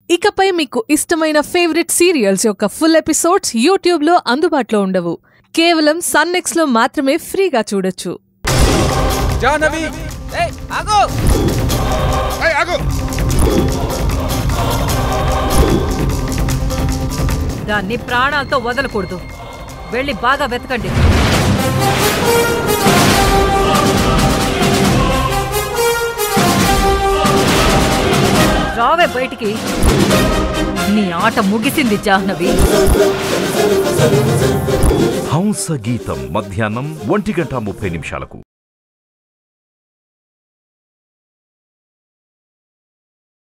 ఇకపై మీకు ఇష్టమైన ఫేవరెట్ సీరియల్స్ యొక్క ఫుల్ ఎపిసోడ్స్ యూట్యూబ్లో అందుబాటులో ఉండవు కేవలం సన్నెక్స్లో మాత్రమే ఫ్రీగా చూడొచ్చు జాహ్నవి ఏయ్ ఆగు ఏయ్, ఆగు దాన్ని ప్రాణాలతో వదలకూడదు వెళ్ళి బాగా వెతకండి రావే బయటికి నీ ఆట ముగిసింది జాహ్నవి హంస గీతం మధ్యాహ్నం ఒంటి గంట ముప్పై నిమిషాలకు